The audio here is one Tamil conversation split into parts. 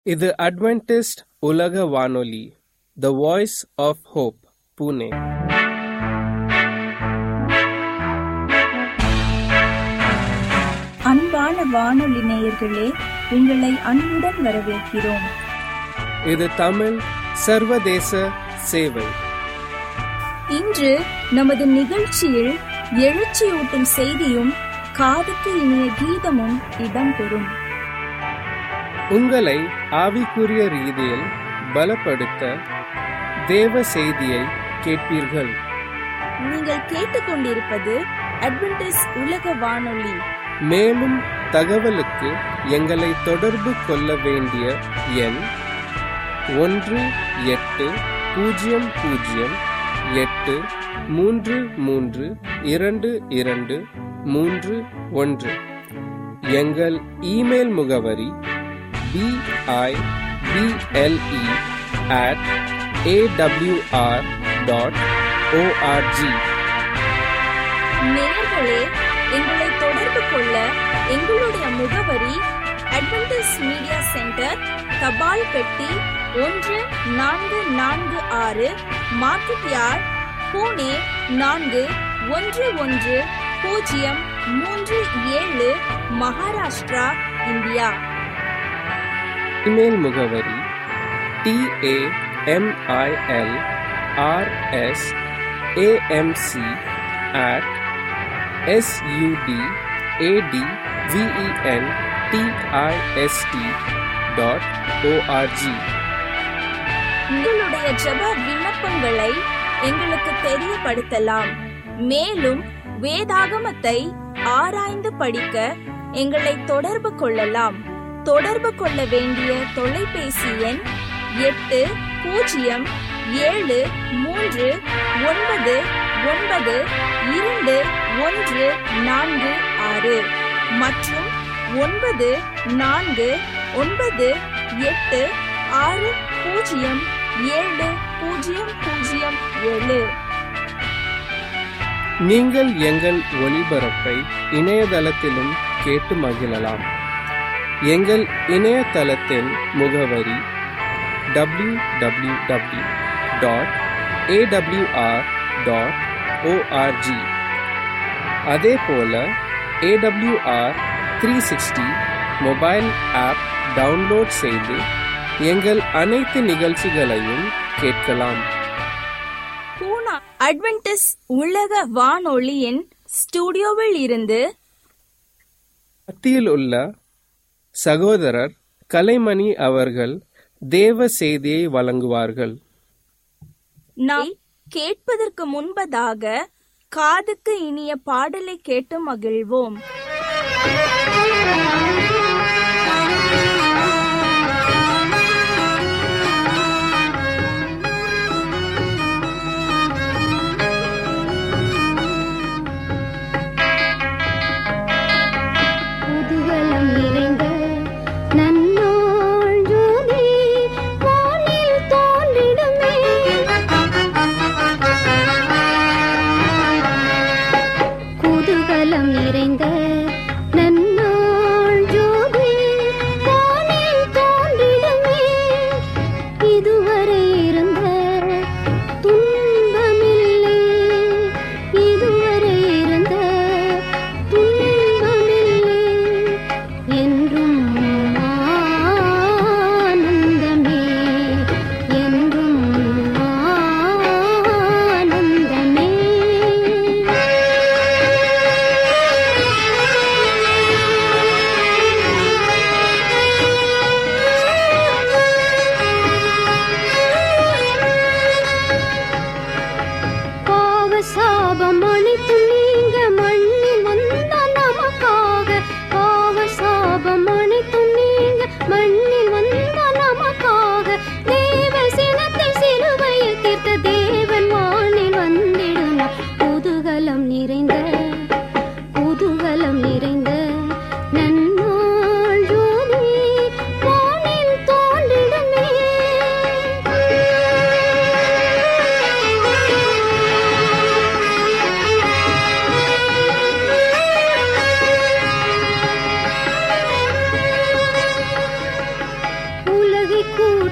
இது அட்வென்டிஸ்ட் உலக வானொலி the voice of hope Pune அன்பான வானொலி நேயர்களே உங்களை அன்புடன் வரவேற்கிறோம் இது தமிழ் சர்வதேச சேவை இன்று நமது நிகழ்ச்சியில் எழுச்சியூட்டும் செய்தியும் காதுக்கு இனிய கீதமும் இடம்பெறும் உங்களை ஆவிக்குரிய ரீதியில் பலப்படுத்த தேவ செய்தியை கேட்பீர்கள் நீங்கள் கேட்டுக்கொண்டிருப்பது அட்வென்டிஸ் உலக வானொலி மேலும் தகவலுக்கு எங்களை தொடர்பு கொள்ள வேண்டிய எண் ஒன்று எட்டு பூஜ்ஜியம் பூஜ்ஜியம் எட்டு மூன்று மூன்று இரண்டு இரண்டு மூன்று ஒன்று எங்கள் இமெயில் முகவரி BIBLE at AWR dot ORG நேயர்களே எங்களை தொடர்பு கொள்ள எங்களுடைய முகவரி அட்வென்டிஸ் மீடியா சென்டர் தபால் பெட்டி ஒன்று நான்கு நான்கு ஆறு மார்க்கெட் யார்ட் பூனே நான்கு ஒன்று ஒன்று பூஜ்ஜியம் மூன்று ஏழு மகாராஷ்டிரா இந்தியா இமெயில் முகவரி TAMIL RS AMC at SUD AD VEN TIST dot ORG உங்களுடைய ஜெப விண்ணப்பங்களை எங்களுக்கு தெரியப்படுத்தலாம் மேலும் வேதாகமத்தை ஆராய்ந்து படிக்க எங்களை தொடர்பு கொள்ளலாம் தொடர்பு கொள்ள வேண்டிய தொலைபேசி எண் எட்டு பூஜ்ஜியம் ஏழு மூன்று ஒன்பது ஒன்பது இரண்டு ஒன்று நான்கு ஆறு மற்றும் ஒன்பது நான்கு ஒன்பது எட்டு ஆறு பூஜ்ஜியம் ஏழு பூஜ்ஜியம் பூஜ்ஜியம் ஏழு நீங்கள் எங்கள் ஒளிபரப்பை இணையதளத்திலும் கேட்டு மகிழலாம் எங்கள் இணையதளத்தின் முகவரி W W W dot AWR dot ORG அதே போல AWR three sixty mobile app download செய்து எங்கள் அனைத்து நிகழ்ச்சிகளையும் கேட்கலாம் பூனா அட்வென்டிஸ் உலக வானொலியின் ஸ்டுடியோவில் இருந்து மத்தியில் உள்ள சகோதரர் கலைமணி அவர்கள் தேவ செய்தியை வழங்குவார்கள் நாம் கேட்பதற்கு முன்பதாக காதுக்கு இனிய பாடலை கேட்டு மகிழ்வோம் குதூகலம் நிறைந்த நன்னாள் ஜோதி வானில் தோன்றிடுமே குதூகலம் நிறைந்த நன்னாள்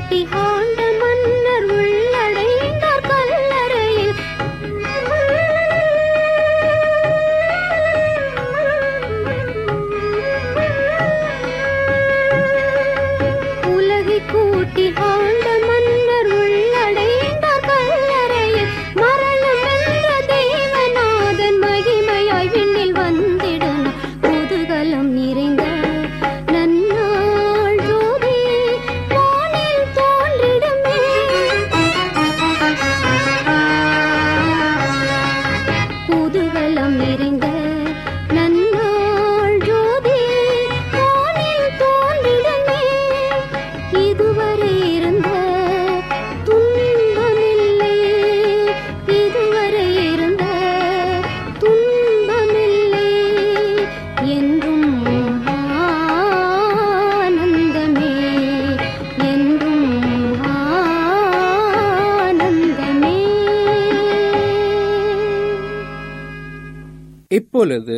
கூட்டி ஆண்ட மன்னர் உள்ளடைந்தார் கல்லறையில் உலகை கூட்டி ஆண்ட மன்னர் உள்ளடைந்தார் கல்லறையில் மரணம் என்ற தேவநாதன் மகிமையாய் விண்ணில் வந்திடணும் குதூகலம் நிறைந்த நன்னாள் ஜோதி வானில் தோன்றிடுமே குதூகலம் நிறைந்த நன்னாள் ஜோதி வானில் தோன்றிடுமே இதுவரை இருந்த துன்பமில்லை இதுவரை இருந்த துன்பமில்லை என்றும் ஆனந்தமே என்றும் ஆனந்தமே இப்பொழுது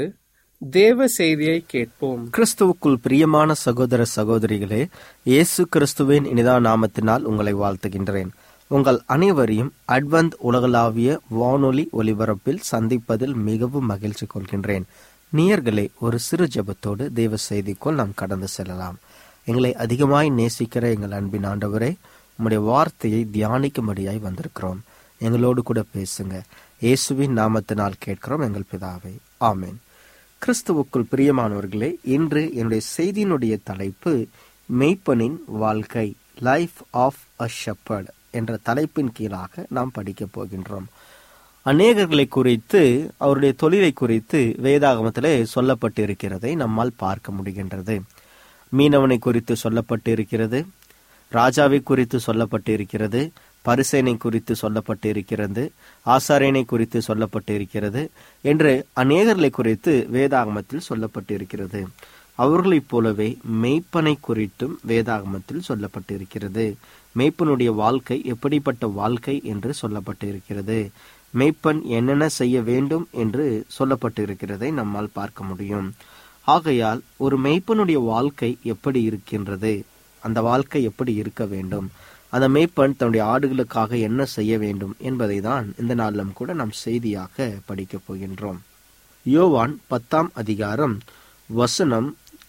தேவ செய்தியை கேட்போம் கிறிஸ்துவுக்குள் பிரியமான சகோதர சகோதரிகளே இயேசு கிறிஸ்துவின் இனிதா நாமத்தினால் உங்களை வாழ்த்துகின்றேன் உங்கள் அனைவரையும் அட்வந்த் உலகளாவிய வானொலி ஒலிபரப்பில் சந்திப்பதில் மிகவும் மகிழ்ச்சி கொள்கின்றேன் நேயர்களே ஒரு சிறு ஜெபத்தோடு தேவ செய்திக்குள் நாம் கடந்து செல்லலாம் எங்களை அதிகமாய் நேசிக்கிற எங்கள் அன்பின் ஆண்டவரே உம்முடைய வார்த்தையை தியானிக்கும்படியாய் வந்திருக்கிறோம் எங்களோடு கூட பேசுங்க இயேசுவின் நாமத்தினால் கேட்கிறோம் எங்கள் பிதாவே ஆமென் கிறிஸ்துவுக்குள் பிரியமானவர்களே இன்று என்னுடைய செய்தியினுடைய தலைப்பு மெய்ப்பனின் வாழ்க்கை லைஃப் ஆஃப் அ ஷெப்பர்ட் என்ற தலைப்பின் கீழாக நாம் படிக்கப் போகின்றோம் அநேகர்களை குறித்து அவருடைய தொழிலை குறித்து வேதாகமத்திலே சொல்லப்பட்டு இருக்கிறதை நம்மால் பார்க்க முடிகின்றது மீனவனை குறித்து சொல்லப்பட்டு இருக்கிறது ராஜாவை குறித்து சொல்லப்பட்டு இருக்கிறது பரிசேனை குறித்து சொல்லப்பட்டு இருக்கிறது ஆசாரியனை குறித்து சொல்லப்பட்டு இருக்கிறது என்று அநேகர்களை குறித்து வேதாகமத்தில் சொல்லப்பட்டு இருக்கிறது அவர்களைப் போலவே மெய்ப்பனை குறித்தும் வேதாகமத்தில் சொல்லப்பட்டு இருக்கிறது மெய்ப்பனுடைய வாழ்க்கை எப்படிப்பட்ட வாழ்க்கை என்று சொல்லப்பட்டு இருக்கிறது மெய்ப்பன் என்னென்ன செய்ய வேண்டும் என்று சொல்லப்பட்டு இருக்கிறதை நம்மால் பார்க்க முடியும் ஆகையால் ஒரு மெய்ப்பனுடைய வாழ்க்கை எப்படி இருக்கின்றது அந்த வாழ்க்கை எப்படி இருக்க வேண்டும் அந்த மெய்ப்பன் தன்னுடைய ஆடுகளுக்காக என்ன செய்ய வேண்டும் என்பதை தான் இந்த நாளிலும் கூட நாம் செய்தியாக படிக்கப் போகின்றோம் யோவான் பத்தாம் அதிகாரம் வசனம்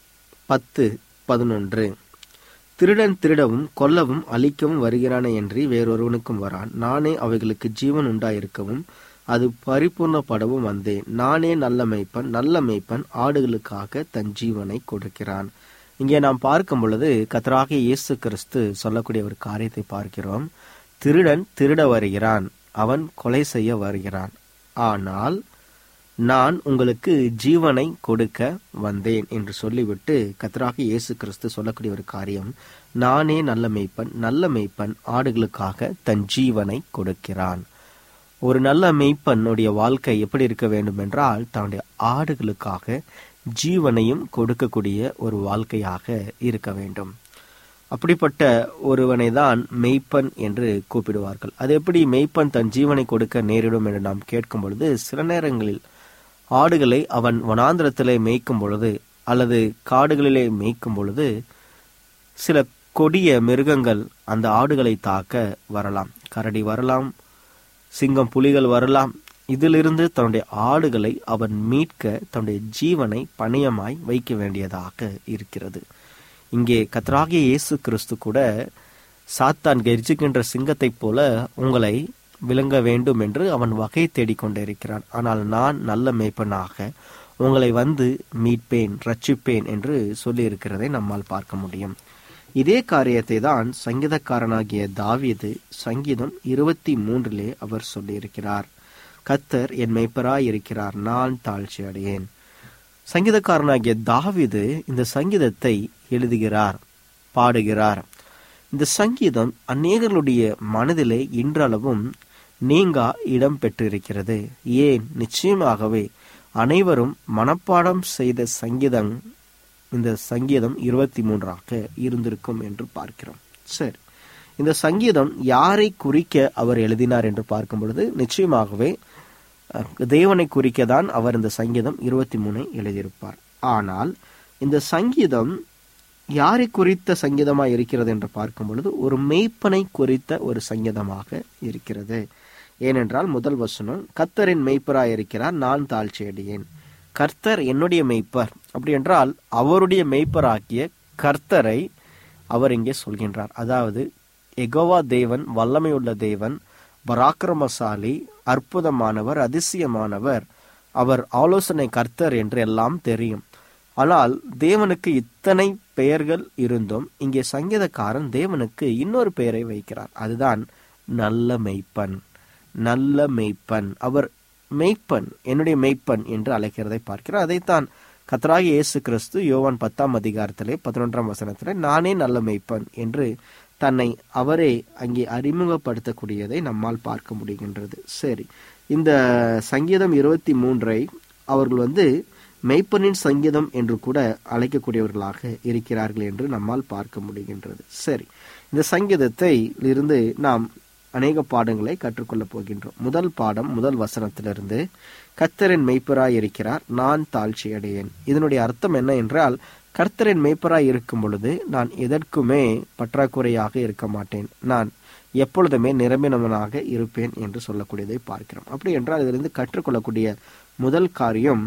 பத்து பதினொன்று திருடன் திருடவும் கொல்லவும் அழிக்கவும் வருகிறானே என்று வேறொருவனுக்கும் வரான் நானே அவைகளுக்கு ஜீவன் உண்டாயிருக்கவும் அது பரிபூர்ணப்படவும் வந்தேன் நானே நல்ல மெய்ப்பன் நல்ல மெய்ப்பன் ஆடுகளுக்காக தன் ஜீவனை கொடுக்கிறான் இங்கே நாம் பார்க்கும் பொழுது கத்தராகிய இயேசு கிறிஸ்து சொல்லக்கூடிய ஒரு காரியத்தை பார்க்கிறோம் திருடன் திருட வருகிறான் அவன் கொலை செய்ய வருகிறான் ஆனால் நான் உங்களுக்கு ஜீவனை கொடுக்க வந்தேன் என்று சொல்லிவிட்டு கத்தராக இயேசு கிறிஸ்து சொல்லக்கூடிய ஒரு காரியம் நானே நல்ல மெய்ப்பன் நல்ல மெய்ப்பன் ஆடுகளுக்காக தன் ஜீவனை கொடுக்கிறான் ஒரு நல்ல மெய்ப்பனுடைய வாழ்க்கை எப்படி இருக்க வேண்டும் என்றால் தன்னுடைய ஆடுகளுக்காக ஜீவனையும் கொடுக்கக்கூடிய ஒரு வாழ்க்கையாக இருக்க வேண்டும் அப்படிப்பட்ட ஒருவனை தான் மெய்ப்பன் என்று கூப்பிடுவார்கள் அது எப்படி மெய்ப்பன் தன் ஜீவனை கொடுக்க நேரிடும் என்று நாம் கேட்கும் பொழுது சில நேரங்களில் ஆடுகளை அவன் வனாந்திரத்திலே மேய்க்கும் பொழுது அல்லது காடுகளிலே மேய்க்கும் பொழுது சில கொடிய மிருகங்கள் அந்த ஆடுகளை தாக்க வரலாம் கரடி வரலாம் சிங்கம் புலிகள் வரலாம் இதிலிருந்து தன்னுடைய ஆடுகளை அவன் மீட்க தன்னுடைய ஜீவனை பணயமாய் வைக்க வேண்டியதாக இருக்கிறது இங்கே கத்தராகிய இயேசு கிறிஸ்து கூட சாத்தான் கெர்ஜிக்கின்ற சிங்கத்தைப் போல உங்களை விளங்க வேண்டும் என்று அவன் வகை தேடிக்கொண்டிருக்கிறான் ஆனால் நான் நல்ல மேய்ப்பனாக உங்களை வந்து மீட்பேன் ரட்சிப்பேன் என்று சொல்லியிருக்கிறதை நம்மால் பார்க்க முடியும் இதே காரியத்தை தான் சங்கீதக்காரனாகிய தாவீது சங்கீதம் இருபத்தி மூன்றிலே அவர் சொல்லியிருக்கிறார் கத்தர் என் மெய்ப்பராய் இருக்கிறார் நான் தாழ்ச்சி அடையேன் சங்கீதக்காரனாகிய தாவீது இந்த சங்கீதத்தை எழுதுகிறார் பாடுகிறார் இந்த சங்கீதம் அநேகர்களுடைய மனதிலே இன்றளவும் நீங்கா இடம் பெற்றிருக்கிறது ஏன் நிச்சயமாகவே அனைவரும் மனப்பாடம் செய்த சங்கீதம் இந்த சங்கீதம் இருபத்தி மூன்றாக இருந்திருக்கும் என்று பார்க்கிறோம் சரி இந்த சங்கீதம் யாரை குறிக்க அவர் எழுதினார் என்று பார்க்கும் பொழுது நிச்சயமாகவே அஹ், தேவனை குறிக்க தான் அவர் இந்த சங்கீதம் இருபத்தி மூணை எழுதியிருப்பார் ஆனால் இந்த சங்கீதம் யாரை குறித்த சங்கீதமா இருக்கிறது என்று பார்க்கும் பொழுது ஒரு மெய்ப்பனை குறித்த ஒரு சங்கீதமாக இருக்கிறது ஏனென்றால் முதல் வசனம் கர்த்தரின் மெய்ப்பராய் இருக்கிறார் நான் தாழ்ச்சியடியேன் கர்த்தர் என்னுடைய மெய்ப்பர் அப்படி என்றால் அவருடைய மெய்ப்பராக்கிய கர்த்தரை அவர் இங்கே சொல்கின்றார் அதாவது எகோவா தேவன் வல்லமையுள்ள தேவன் பராக்கிரமசாலி அற்புதமானவர் அதிசயமானவர் அவர் ஆலோசனை கர்த்தர் என்று எல்லாம் தெரியும் ஆனால் தேவனுக்கு இத்தனை பெயர்கள் இருந்தும் இங்கே சங்கீதக்காரன் தேவனுக்கு இன்னொரு பெயரை வைக்கிறார் அதுதான் நல்ல மெய்ப்பன் நல்ல மெய்ப்பன் அவர் மெய்ப்பன் என்னுடைய மெய்ப்பன் என்று அழைக்கிறதை பார்க்கிறார் அதைத்தான் கத்தராகி இயேசு கிறிஸ்து யோவான் பத்தாம் அதிகாரத்திலே பதினொன்றாம் வசனத்திலே நானே நல்ல மெய்ப்பன் என்று தன்னை அவரே அங்கே அறிமுகப்படுத்தக்கூடியதை நம்மால் பார்க்க முடிகின்றது சரி இந்த சங்கீதம் இருபத்தி மூன்றை அவர்கள் வந்து மெய்ப்பனின் சங்கீதம் என்று கூட அழைக்கக்கூடியவர்களாக இருக்கிறார்கள் என்று நம்மால் பார்க்க முடிகின்றது சரி இந்த சங்கீதத்தை இருந்து நாம் அநேக பாடங்களை கற்றுக்கொள்ளப் போகின்றோம் முதல் பாடம் முதல் வசனத்திலிருந்து கர்த்தரின் மெய்ப்பராய் இருக்கிறார் நான் தாழ்ச்சி அடையேன் இதனுடைய அர்த்தம் என்ன என்றால் கர்த்தரின் மெய்ப்பராய் இருக்கும் பொழுது நான் எதற்குமே பற்றாக்குறையாக இருக்க மாட்டேன் நான் எப்பொழுதுமே நிரம்பினவனாக இருப்பேன் என்று சொல்லக்கூடியதை பார்க்கிறோம் அப்படி என்றால் இதிலிருந்து கற்றுக்கொள்ளக்கூடிய முதல் காரியம்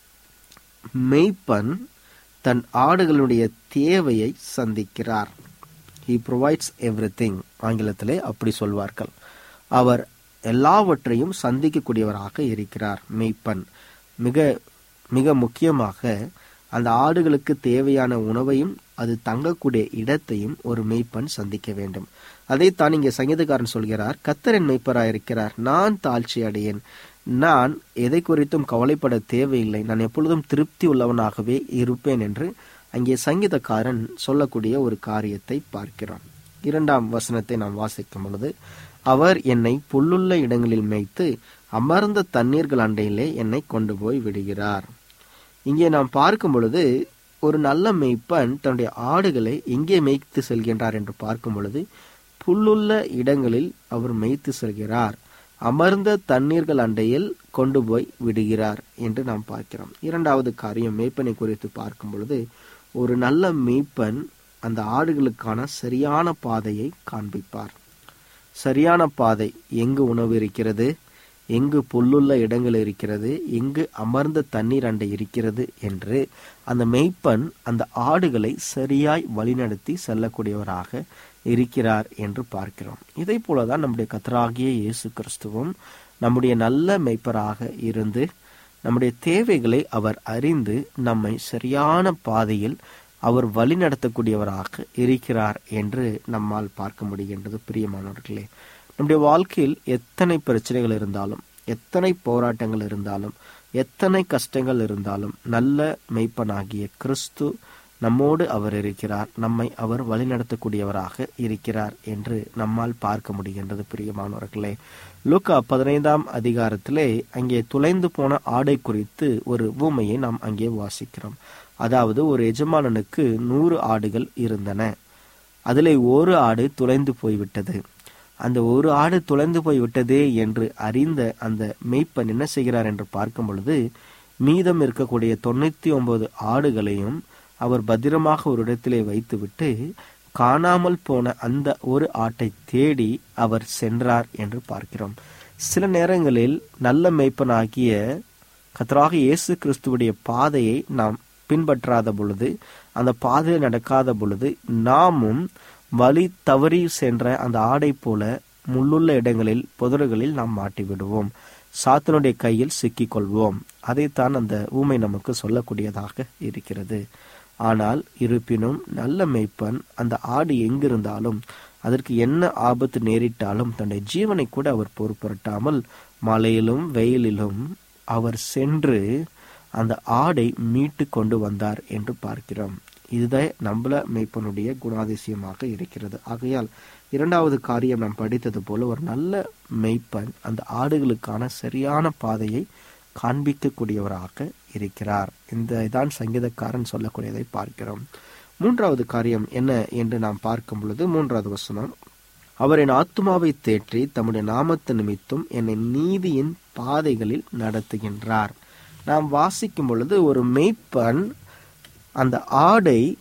மெய்ப்பன் தன் ஆடுகளுடைய தேவையை சந்திக்கிறார் ஹி ப்ரொவைட்ஸ் எவ்ரி திங் ஆங்கிலத்திலே அப்படி சொல்வார்கள் அவர் எல்லாவற்றையும் சந்திக்கக்கூடியவராக இருக்கிறார் மெய்ப்பன் மிக மிக முக்கியமாக அந்த ஆடுகளுக்கு தேவையான உணவையும் அது தங்கக்கூடிய இடத்தையும் ஒரு மெய்ப்பன் சந்திக்க வேண்டும் அதைத்தான் இங்கே சங்கீதக்காரன் சொல்கிறார் கத்தரின் மெய்ப்பராயிருக்கிறார் நான் தாழ்ச்சி அடையேன் நான் எதை குறித்தும் கவலைப்பட தேவையில்லை நான் எப்பொழுதும் திருப்தி உள்ளவனாகவே இருப்பேன் என்று அங்கே சங்கீதக்காரன் சொல்லக்கூடிய ஒரு காரியத்தை பார்க்கிறோம் இரண்டாம் வசனத்தை நாம் வாசிக்கும் பொழுது அவர் என்னை புல்லுள்ள இடங்களில் மேய்த்து அமர்ந்த தண்ணீர்கள் அண்டையிலே என்னை கொண்டு போய் விடுகிறார் இங்கே நாம் பார்க்கும் பொழுது ஒரு நல்ல மேய்ப்பன் தன்னுடைய ஆடுகளை எங்கே மேய்த்து செல்கின்றார் என்று பார்க்கும் பொழுது புல்லுள்ள இடங்களில் அவர் மேய்த்து செல்கிறார் அமர்ந்த தண்ணீர்கள் அண்டையில் கொண்டு போய் விடுகிறார் என்று நாம் பார்க்கிறோம் இரண்டாவது காரியம் மேய்ப்பனை குறித்து பார்க்கும் பொழுது ஒரு நல்ல மேய்ப்பன் அந்த ஆடுகளுக்கான சரியான பாதையை காண்பிப்பார் சரியான பாதை எங்கு உணவு இருக்கிறது எங்கு புல்லுள்ள இடங்கள் இருக்கிறது எங்கு அமர்ந்த தண்ணீர் அண்டை இருக்கிறது என்று அந்த மெய்ப்பன் அந்த ஆடுகளை சரியாய் வழிநடத்தி செல்லக்கூடியவராக இருக்கிறார் என்று பார்க்கிறோம் இதை போலதான் நம்முடைய கத்தராகிய இயேசு கிறிஸ்துவும் நம்முடைய நல்ல மெய்ப்பராக இருந்து நம்முடைய தேவைகளை அவர் அறிந்து நம்மை சரியான பாதையில் அவர் வழி நடத்தக்கூடியவராக இருக்கிறார் என்று நம்மால் பார்க்க முடிகின்றது பிரியமானவர்களே நம்முடைய வாழ்க்கையில் எத்தனை பிரச்சனைகள் இருந்தாலும் எத்தனை போராட்டங்கள் இருந்தாலும் எத்தனை கஷ்டங்கள் இருந்தாலும் நல்ல மெய்ப்பனாகிய கிறிஸ்து நம்மோடு அவர் இருக்கிறார் நம்மை அவர் வழிநடத்தக்கூடியவராக இருக்கிறார் என்று நம்மால் பார்க்க முடிகின்றது பிரியமானவர்களே லூக்கா பதினைந்தாம் அதிகாரத்திலே அங்கே துளைந்து போன ஆடை குறித்து ஒரு ஊமையை நாம் அங்கே வாசிக்கிறோம் அதாவது ஒரு எஜமானனுக்கு நூறு ஆடுகள் இருந்தன அதிலே ஒரு ஆடு துளைந்து போய்விட்டது அந்த ஒரு ஆடு துளைந்து போய் விட்டதே என்று அறிந்த அந்த மெய்ப்பன் என்ன செய்கிறார் என்று பார்க்கும் பொழுது மீதம் இருக்கக்கூடிய தொண்ணூத்தி ஒன்பது ஆடுகளையும் அவர் பத்திரமாக ஒரு இடத்திலே வைத்துவிட்டு காணாமல் போன அந்த ஒரு ஆட்டை தேடி அவர் சென்றார் என்று பார்க்கிறோம் சில நேரங்களில் நல்ல மெய்ப்பனாகிய கத்தராக இயேசு கிறிஸ்துவுடைய பாதையை நாம் பின்பற்றாத பொழுது அந்த பாதையில் நடக்காத பொழுது நாமும் வழி தவறி சென்ற அந்த ஆடை போல முள்ளுள்ள இடங்களில் புதறுகளில் நாம் மாட்டி விடுவோம் சாத்தனுடைய கையில் சிக்கிக் கொள்வோம் அதைத்தான் அந்த ஊமை நமக்கு சொல்லக்கூடியதாக இருக்கிறது ஆனால் இருப்பினும் நல்ல மெய்ப்பன் அந்த ஆடு எங்கிருந்தாலும் அதற்கு என்ன ஆபத்து நேரிட்டாலும் தன்னுடைய ஜீவனை கூட அவர் பொறுப்பரட்டாமல் மழையிலும் வெயிலிலும் அவர் சென்று அந்த ஆடை மீட்டு கொண்டு வந்தார் என்று பார்க்கிறோம் இதுதான் நம்மள மெய்ப்பனுடைய குணாதிசயமாக இருக்கிறது ஆகையால் இரண்டாவது காரியம் நாம் படித்தது போல ஒரு நல்ல மெய்ப்பன் அந்த ஆடுகளுக்கான சரியான பாதையை காண்பிக்கக்கூடியவராக இருக்கிறார் இந்த இதான் சங்கீதக்காரன் சொல்லக்கூடியதை பார்க்கிறோம் மூன்றாவது காரியம் என்ன என்று நாம் பார்க்கும் பொழுது மூன்றாவது வசனம் அவர் என் ஆத்மாவை தேற்றி தம்முடைய நாமத்து நிமித்தம் என்னை நீதியின் பாதைகளில் நடத்துகின்றார் நாம் வாசிக்கும் பொழுது ஒரு மெய்ப்பன் அந்த ஆடை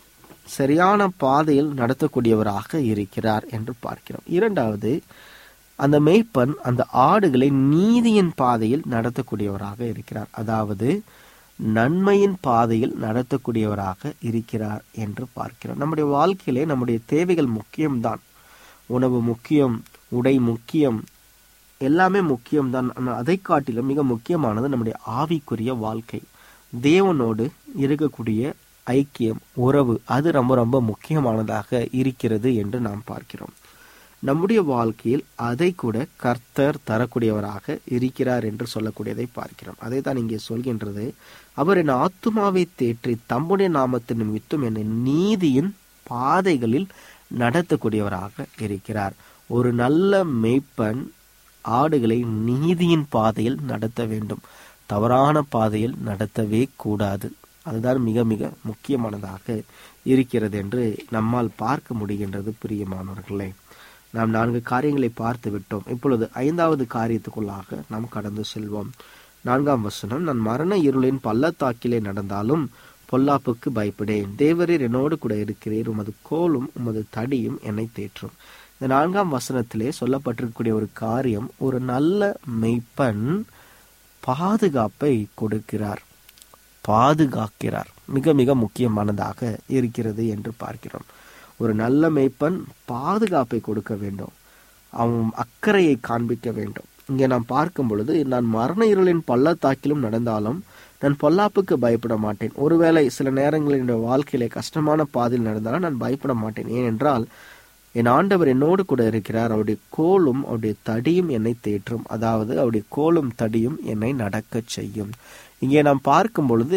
சரியான பாதையில் நடத்தக்கூடியவராக இருக்கிறார் என்று பார்க்கிறோம் இரண்டாவது அந்த மேய்ப்பன் அந்த ஆடுகளை நீதியின் பாதையில் நடத்தக்கூடியவராக இருக்கிறார் அதாவது நன்மையின் பாதையில் நடத்தக்கூடியவராக இருக்கிறார் என்று பார்க்கிறோம் நம்முடைய வாழ்க்கையிலே நம்முடைய தேவைகள் முக்கியம்தான் உணவு முக்கியம் உடை முக்கியம் எல்லாமே முக்கியம்தான் ஆனால் அதை காட்டிலும் மிக முக்கியமானது நம்முடைய ஆவிக்குரிய வாழ்க்கை தேவனோடு இருக்கக்கூடிய ஐக்கியம் உறவு அது ரொம்ப ரொம்ப முக்கியமானதாக இருக்கிறது என்று நாம் பார்க்கிறோம் நம்முடைய வாழ்க்கையில் அதை கூட கர்த்தர் தரக்கூடியவராக இருக்கிறார் என்று சொல்லக்கூடியதை பார்க்கிறோம் அதை தான் இங்கே சொல்கின்றது அவர் என் ஆத்துமாவை தேற்றி தம்முடைய நாமத்தின் நிமித்தம் என்னை நீதியின் பாதைகளில் நடத்தக்கூடியவராக இருக்கிறார் ஒரு நல்ல மெய்ப்பன் ஆடுகளை நீதியின் பாதையில் நடத்த வேண்டும் தவறான பாதையில் நடத்தவே கூடாது அதுதான் மிக மிக முக்கியமானதாக இருக்கிறது என்று நம்மால் பார்க்க முடிகின்றது பிரியமானவர்களே நாம் நான்கு காரியங்களை பார்த்து விட்டோம் இப்பொழுது ஐந்தாவது காரியத்துக்குள்ளாக நாம் கடந்து செல்வோம் நான்காம் வசனம் நான் மரண இருளின் பள்ளத்தாக்கிலே நடந்தாலும் பொல்லாப்புக்கு பயப்படேன் தேவரீர் என்னோடு கூட இருக்கிறீர் உமது கோலும் உமது தடியும் என்னை தேற்றும் இந்த நான்காம் வசனத்திலே சொல்லப்பட்டிருக்கக்கூடிய ஒரு காரியம் ஒரு நல்ல மெய்ப்பன் பாதுகாப்பை கொடுக்கிறார் பாதுகாக்கிறார் மிக மிக முக்கியமானதாக இருக்கிறது என்று பார்க்கிறோம் ஒரு நல்ல மெய்ப்பன் பாதுகாப்பை கொடுக்க வேண்டும் அவன் அக்கறையை காண்பிக்க வேண்டும் இங்கே நாம் பார்க்கும் பொழுது நான் மரண இருளின் பள்ளத்தாக்கிலும் நடந்தாலும் நான் பொல்லாப்புக்கு பயப்பட மாட்டேன் ஒருவேளை சில நேரங்களில் என்னுடைய வாழ்க்கையிலே கஷ்டமான பாதையில் நடந்தாலும் நான் பயப்பட மாட்டேன் ஏனென்றால் என் ஆண்டவர் என்னோடு கூட இருக்கிறார் அவருடைய கோலும் அவருடைய தடியும் என்னை தேற்றும் அதாவது அவருடைய கோலும் தடியும் என்னை நடக்கச் செய்யும் இங்கே நாம் பார்க்கும் பொழுது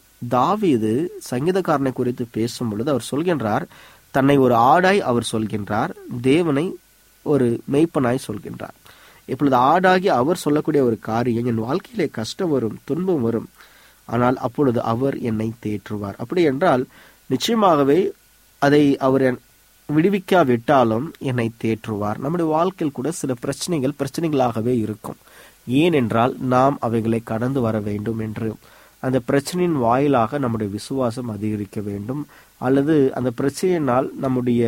தாவீது சங்கீதக்காரனை குறித்து பேசும் பொழுது அவர் சொல்கின்றார் தன்னை ஒரு ஆடாய் அவர் சொல்கின்றார் தேவனை ஒரு மெய்ப்பனாய் சொல்கின்றார் இப்பொழுது ஆடாகி அவர் சொல்லக்கூடிய ஒரு காரியம் என் வாழ்க்கையிலே கஷ்டம் வரும் துன்பம் வரும் ஆனால் அப்பொழுது அவர் என்னை தேற்றுவார் அப்படி என்றால் நிச்சயமாகவே அதை அவர் என் விடுவிக்காவிட்டாலும் என்னை தேற்றுவார் நம்முடைய வாழ்க்கையில் கூட சில பிரச்சனைகள் பிரச்சனைகளாகவே இருக்கும் ஏனென்றால் நாம் அவைகளை கடந்து வர வேண்டும் என்று அந்த பிரச்சனையின் வாயிலாக நம்முடைய விசுவாசம் அதிகரிக்க வேண்டும் அல்லது அந்த பிரச்சனையினால் நம்முடைய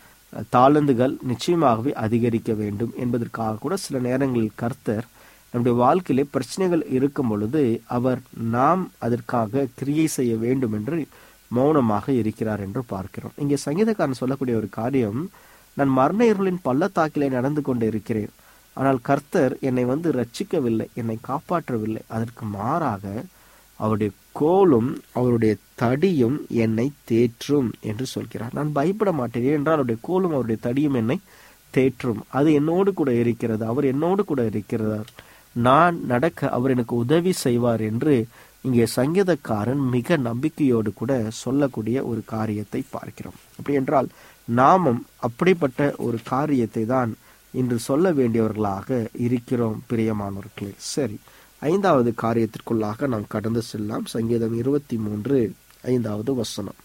தாளந்துகள் நிச்சயமாகவே அதிகரிக்க வேண்டும் என்பதற்காக கூட சில நேரங்களில் கர்த்தர் நம்முடைய வாழ்க்கையிலே பிரச்சனைகள் இருக்கும் பொழுது அவர் நாம் அதற்காக கிரியை செய்ய வேண்டும் என்று மௌனமாக இருக்கிறார் என்று பார்க்கிறோம் இங்கே சங்கீதக்காரன் சொல்லக்கூடிய ஒரு காரியம் நான் மரண இருளின் பள்ளத்தாக்கிலே நடந்து கொண்டு இருக்கிறேன் ஆனால் கர்த்தர் என்னை வந்து ரட்சிக்கவில்லை என்னை காப்பாற்றவில்லை அதற்கு மாறாக அவருடைய கோலும் அவருடைய தடியும் என்னை தேற்றும் என்று சொல்கிறார் நான் பயப்பட மாட்டேன் என்றால் அவருடைய கோலும் அவருடைய தடியும் என்னை தேற்றும் அது என்னோடு கூட இருக்கிறது அவர் என்னோடு கூட இருக்கிறார் நான் நடக்க அவர் எனக்கு உதவி செய்வார் என்று இங்கே சங்கீதக்காரன் மிக நம்பிக்கையோடு கூட சொல்லக்கூடிய ஒரு காரியத்தை பார்க்கிறோம் அப்படி என்றால் நாமும் அப்படிப்பட்ட ஒரு காரியத்தை தான் இன்று சொல்ல வேண்டியவர்களாக இருக்கிறோம் பிரியமானவர்களே சரி ஐந்தாவது காரியத்திற்குள்ளாக நாம் கடந்து செல்லலாம் சங்கீதம் இருபத்தி மூன்று ஐந்தாவது வசனம்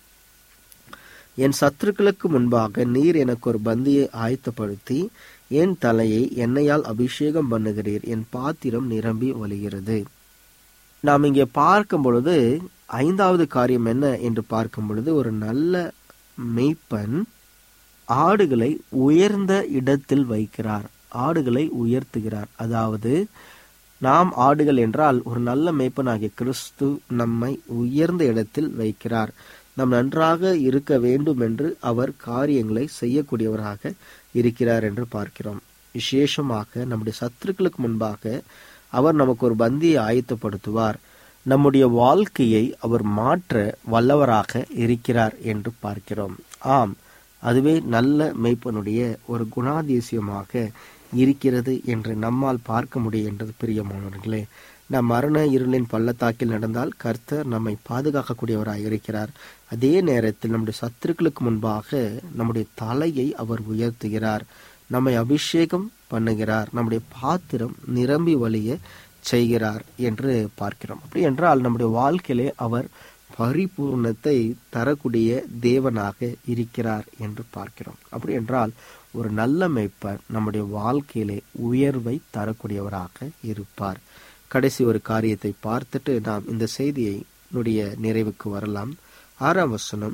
என் சத்துருக்களுக்கு முன்பாக நீர் எனக்கு ஒரு பந்தியை ஆயத்தப்படுத்தி என் தலையை எண்ணெயால் அபிஷேகம் பண்ணுகிறீர் என் பாத்திரம் நிரம்பி வழிகிறது நாம் இங்கே பார்க்கும் பொழுது ஐந்தாவது காரியம் என்ன என்று பார்க்கும் பொழுது ஒரு நல்ல மெய்ப்பன் ஆடுகளை உயர்ந்த இடத்தில் வைக்கிறார் ஆடுகளை உயர்த்துகிறார் அதாவது நாம் ஆடுகள் என்றால் ஒரு நல்ல மேய்ப்பனாகிய கிறிஸ்து நம்மை உயர்ந்த இடத்தில் வைக்கிறார் நாம் நன்றாக இருக்க வேண்டும் என்று அவர் காரியங்களை செய்யக்கூடியவராக இருக்கிறார் என்று பார்க்கிறோம் விசேஷமாக நம்முடைய சத்துருக்களுக்கு முன்பாக அவர் நமக்கு ஒரு பந்தியை ஆயத்தப்படுத்துவார் நம்முடைய வாழ்க்கையை அவர் மாற்ற வல்லவராக இருக்கிறார் என்று பார்க்கிறோம் ஆம் அதுவே நல்ல மெய்ப்பனுடைய ஒரு குணாதிசயமாக இருக்கிறது என்று நம்மால் பார்க்க முடிகின்றது பிரியமானவர்களே நம் மரண இருளின் பள்ளத்தாக்கில் நடந்தால் கர்த்தர் நம்மை பாதுகாக்கக்கூடியவராக இருக்கிறார் அதே நேரத்தில் நம்முடைய சத்துருக்களுக்கு முன்பாக நம்முடைய தலையை அவர் உயர்த்துகிறார் நம்மை அபிஷேகம் பண்ணுகிறார் நம்முடைய பாத்திரம் நிரம்பி வழிய செய்கிறார் என்று பார்க்கிறோம் அப்படி என்றால் நம்முடைய வாழ்க்கையிலே அவர் பரிபூர்ணத்தை தரக்கூடிய தேவனாக இருக்கிறார் என்று பார்க்கிறோம் அப்படி என்றால் ஒரு நல்ல மெய்ப்பர் நம்முடைய வாழ்க்கையிலே உயர்வை தரக்கூடியவராக இருப்பார் கடைசி ஒரு காரியத்தை பார்த்துட்டு நாம் இந்த செய்தியை நிறைவுக்கு வரலாம் ஆறாம் வசனம்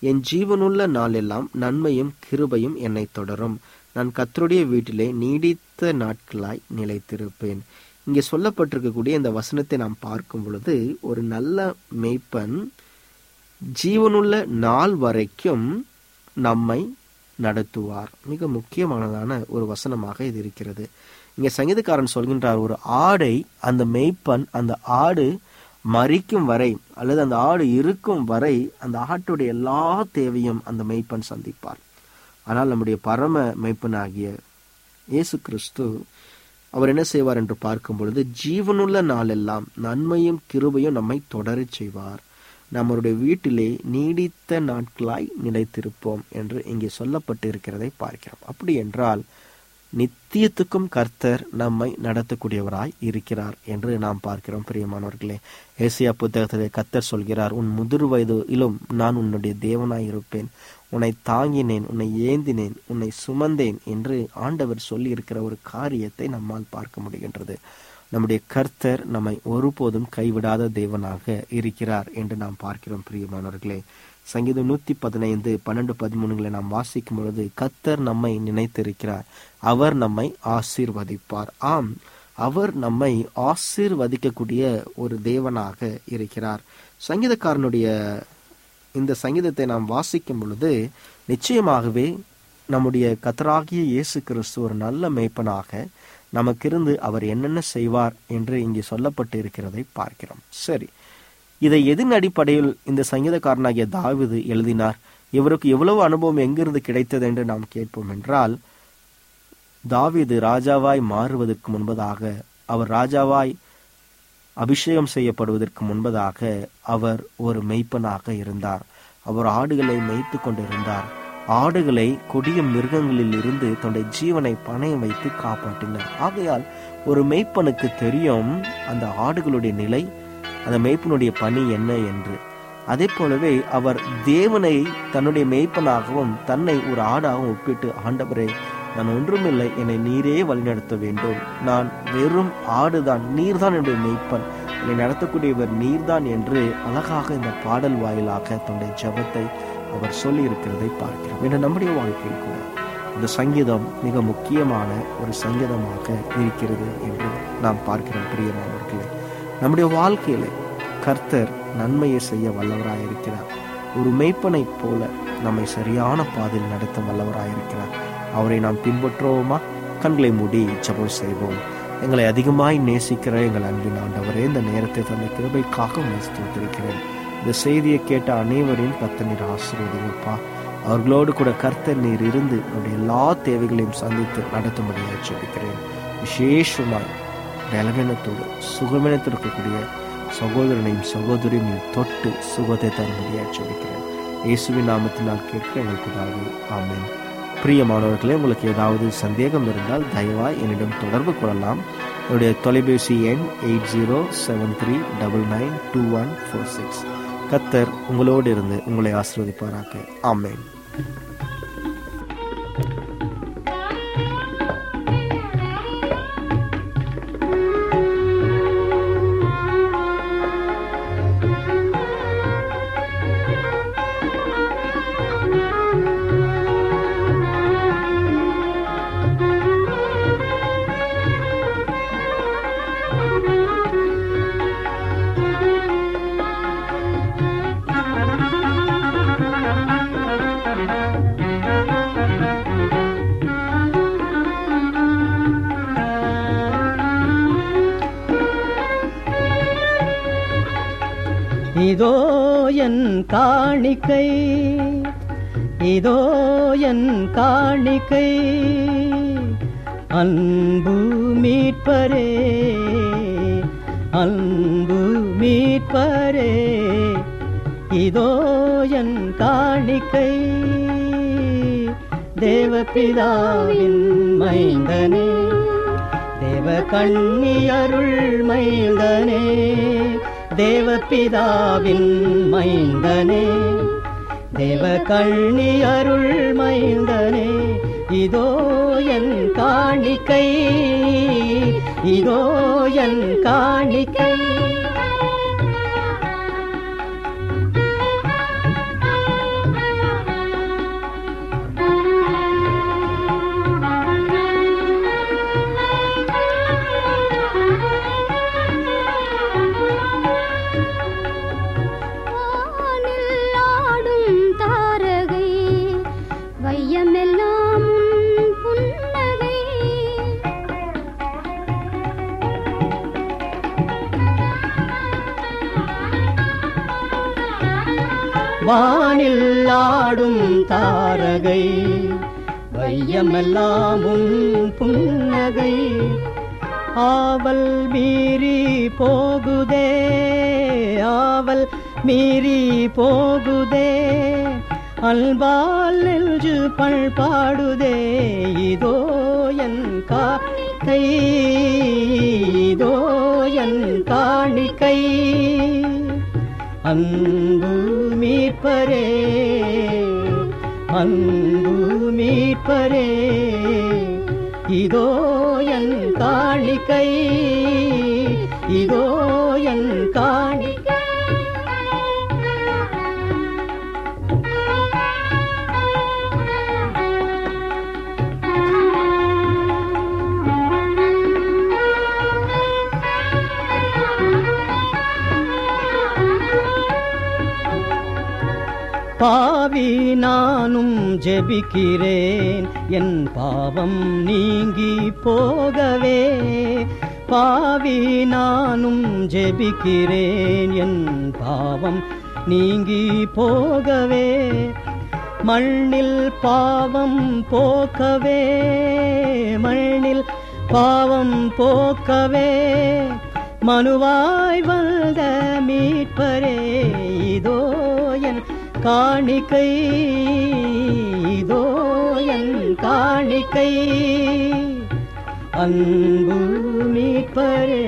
என் ஜீவனுள்ள நாளெல்லாம் நன்மையும் கிருபையும் என்னை தொடரும் நான் கத்தருடைய வீட்டிலே நீடித்த நாட்களாய் நிலைத்திருப்பேன் இங்கே சொல்லப்பட்டிருக்கக்கூடிய இந்த வசனத்தை நாம் பார்க்கும் பொழுது ஒரு நல்ல மெய்ப்பன் ஜீவனுள்ள நாள் வரைக்கும் நம்மை நடத்துவார் மிக முக்கியமானதான ஒரு வசனமாக இது இருக்கிறது இங்க சங்கீதக்காரன் சொல்கின்றார் ஒரு ஆடை அந்த மெய்ப்பன் அந்த ஆடு மறிக்கும் வரை அல்லது அந்த ஆடு இருக்கும் வரை அந்த ஆட்டுடைய எல்லா தேவையும் அந்த மெய்ப்பன் சந்திப்பார் ஆனால் நம்முடைய பரம மெய்ப்பனாகிய இயேசு கிறிஸ்து அவர் என்ன செய்வார் என்று பார்க்கும் பொழுது ஜீவனுள்ள நாளெல்லாம் நன்மையும் கிருபையும் நம்மை தொடரச் செய்வார் நம்மளுடைய வீட்டிலே நீடித்த நாட்களாய் நிலைத்திருப்போம் என்று இங்கே சொல்லப்பட்டு இருக்கிறதை பார்க்கிறோம் அப்படி என்றால் நித்தியத்துக்கும் கர்த்தர் நம்மை நடத்தக்கூடியவராய் இருக்கிறார் என்று நாம் பார்க்கிறோம் பிரியமானவர்களே ஏசியா புத்தகத்திலே கர்த்தர் சொல்கிறார் உன் முதிர் வயதிலும் நான் உன்னுடைய தேவனாய் இருப்பேன் உன்னை தாங்கினேன் உன்னை ஏந்தினேன் உன்னை சுமந்தேன் என்று ஆண்டவர் சொல்லி இருக்கிற ஒரு காரியத்தை நம்மால் பார்க்க முடிகின்றது நம்முடைய கர்த்தர் நம்மை ஒருபோதும் கைவிடாத தேவனாக இருக்கிறார் என்று நாம் பார்க்கிறோம் பிரியமானவர்களே சங்கீதம் நூத்தி பதினைந்து பன்னெண்டு பதிமூணுகளை நாம் வாசிக்கும் பொழுது கர்த்தர் நம்மை நினைத்திருக்கிறார் அவர் நம்மை ஆசீர்வதிப்பார் ஆம் அவர் நம்மை ஆசீர்வதிக்கக்கூடிய ஒரு தேவனாக இருக்கிறார் சங்கீதக்காரனுடைய இந்த சங்கீதத்தை நாம் வாசிக்கும் பொழுது நிச்சயமாகவே நம்முடைய கத்தராகிய இயேசு கிறிஸ்து ஒரு நல்ல மேய்ப்பனாக நமக்கிருந்து அவர் என்னென்ன செய்வார் என்று இங்கே சொல்லப்பட்டு இருக்கிறதை பார்க்கிறோம் சரி இதை எதின் அடிப்படையில் இந்த சங்கீதக்காரனாகிய தாவிது எழுதினார் இவருக்கு எவ்வளவு அனுபவம் எங்கிருந்து கிடைத்தது என்று நாம் கேட்போம் என்றால் தாவீது ராஜாவாய் மாறுவதற்கு முன்பதாக அவர் ராஜாவாய் அபிஷேகம் செய்யப்படுவதற்கு முன்பதாக அவர் ஒரு மெய்ப்பனாக இருந்தார் அவர் ஆடுகளை மேய்த்து கொண்டிருந்தார் ஆடுகளை கொடிய மிருகங்களில் இருந்து தன்னுடைய ஜீவனை பணயம் வைத்து காப்பாற்றினார் ஆகையால் ஒரு மெய்ப்பனுக்கு தெரியும் அந்த ஆடுகளுடைய நிலை அந்த மெய்ப்பனுடைய பணி என்ன என்று அதே போலவே அவர் தேவனை தன்னுடைய மெய்ப்பனாகவும் தன்னை ஒரு ஆடாகவும் ஒப்பிட்டு ஆண்டவரே நான் ஒன்றுமில்லை என்னை நீரே வழிநடத்த வேண்டும் நான் வெறும் ஆடுதான் நீர்தான் என்னுடைய மெய்ப்பன் என்னை நடத்தக்கூடியவர் நீர்தான் என்று அழகாக இந்த பாடல் வாயிலாக தன்னுடைய ஜபத்தை அவர் சொல்லி இருக்கிறதை பார்க்கிறோம் என்ற நம்முடைய வாழ்க்கையில் கூட இந்த சங்கீதம் மிக முக்கியமான ஒரு சங்கீதமாக இருக்கிறது என்று நாம் பார்க்கிறோம் பிரியமானவர்களே நம்முடைய வாழ்க்கையில கர்த்தர் நன்மையை செய்ய வல்லவராயிருக்கிறார் ஒரு மெய்ப்பனைப் போல நம்மை சரியான பாதையில் நடத்த வல்லவராயிருக்கிறார் அவரை நாம் பின்பற்றுவோமா கண்களை மூடி ஜபம் செய்வோம் எங்களை அதிகமாய் நேசிக்கிற எங்கள் அன்பின் ஆண்டவரே இந்த நேரத்தை தந்த கிருபைக்காக நேசித்திருக்கிறேன் இந்த செய்தியை கேட்ட அனைவரையும் கத்த நீர் ஆசீர்வதிங்கப்பா அவர்களோடு கூட கர்த்தர் நீர் இருந்து அவருடைய எல்லா தேவைகளையும் சந்தித்து நடத்தும்படியாக ஜெபிக்கிறேன் விசேஷமாய் பலவீனத்தோடு சுகமீனத்தில் இருக்கக்கூடிய சகோதரனையும் சகோதரியும் நீர் தொட்டு சுகத்தை தரும்படியாக ஜெபிக்கிறேன் இயேசுவின் நாமத்தினால் கேட்க எங்கள் பிதாவே ஆமென் பிரியமானவர்களே உங்களுக்கு ஏதாவது சந்தேகம் இருந்தால் தயவாய் என்னிடம் தொடர்பு கொள்ளலாம் என்னுடைய தொலைபேசி எண் eight zero seven three double nine two one four six Qatar உங்களோடு இருந்து உங்களை ஆசிர்வதிப்பாராக ஆமேன் இதோ என் காணிக்கை இதோ என் காணிக்கை அன்பு மீட்பரே அன்பு மீட்பரே இதோ என் காணிக்கை தேவபிதாவின் மைந்தனே தேவ கண்ணியருள் மைந்தனே தேவபிதாவின் மைந்தனே தேவ கண்ணி அருள் மைந்தனே இதோ என் காணிக்கை இதோ என் காணிக்கை வானில் ஆடும் தாரகை வையமெல்லாம் உன் புன்னகை ஆவல் மீறி போகுதே ஆவல் மீறி போகுதே அல்பால் நெஞ்சு பண்பாடுதே இதோ என் காணிக்கை இதோ என் காணிக்கை அன்பு மீட்பரே அன்பு மீட்பரே இதோ என் காணிக்கை இதோ என் காணிக்கை பாவி நானும் ஜெபிக்கிறேன் என் பாவம் நீங்கி போகவே பாவி நானும் ஜெபிக்கிறேன் என் பாவம் நீங்கி போகவே மண்ணில் பாவம் போக்கவே மண்ணில் பாவம் போக்கவே மனுவாய் வந்த மீட்பரே இதோ என் காணிக்கை இதோ என் காணிக்கை அன்பு மீட்பரே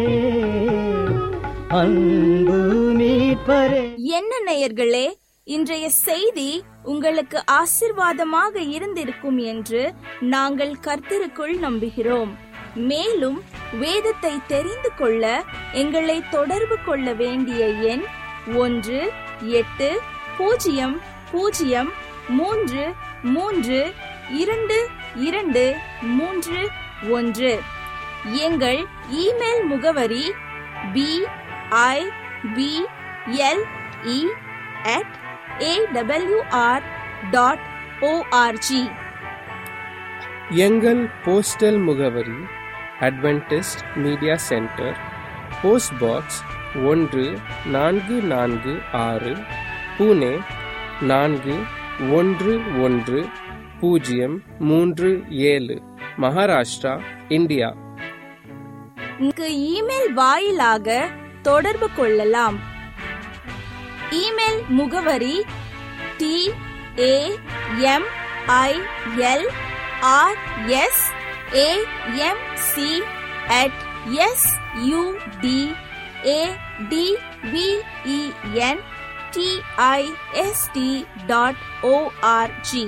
அன்பு மீட்பரே என்ன நேயர்களே இன்றைய செய்தி உங்களுக்கு ஆசிர்வாதமாக இருந்திருக்கும் என்று நாங்கள் கர்த்தருக்குள் நம்புகிறோம் மேலும் வேதத்தை தெரிந்து கொள்ள எங்களை தொடர்பு கொள்ள வேண்டிய எண் ஒன்று எட்டு பூஜ்ஜியம் பூஜ்ஜியம் மூன்று மூன்று இரண்டு இரண்டு மூன்று ஒன்று எங்கள் இமெயில் முகவரி B I B L E at AWR dot ORG எங்கள் போஸ்டல் முகவரி Adventist media centre post box ஒன்று நான்கு நான்கு ஆறு புனே நான்கு ஒன்று ஒன்று பூஜ்ஜியம் மூன்று ஏழு மகாராஷ்டிரா இந்தியா இங்கு இமெயில் வாயிலாக தொடர்பு கொள்ளலாம் இமெயில் முகவரி T A M I L R S A M C at S U D A D V E N T I S T dot ORG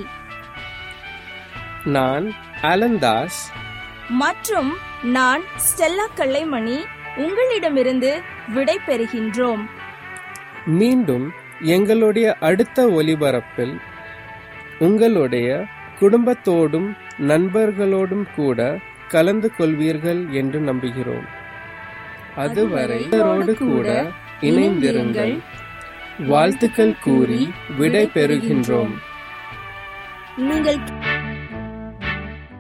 நான் அலந்தாஸ் மற்றும் நான் ஸ்டெல்லா கல்லைமணி உங்களிடமிருந்து விடை பெறுகின்றோம் மீண்டும் எங்களுடைய அடுத்த ஒலிபரப்பில் உங்களுடைய குடும்பத்தோடும் நண்பர்களோடும் கூட கலந்து கொள்வீர்கள் என்று நம்புகிறோம் அதுவரை இவரோடு கூட இணைந்திருங்கள் வாழ்த்துக்கள் கூறி விடை பெறுகின்றோம் நீங்கள்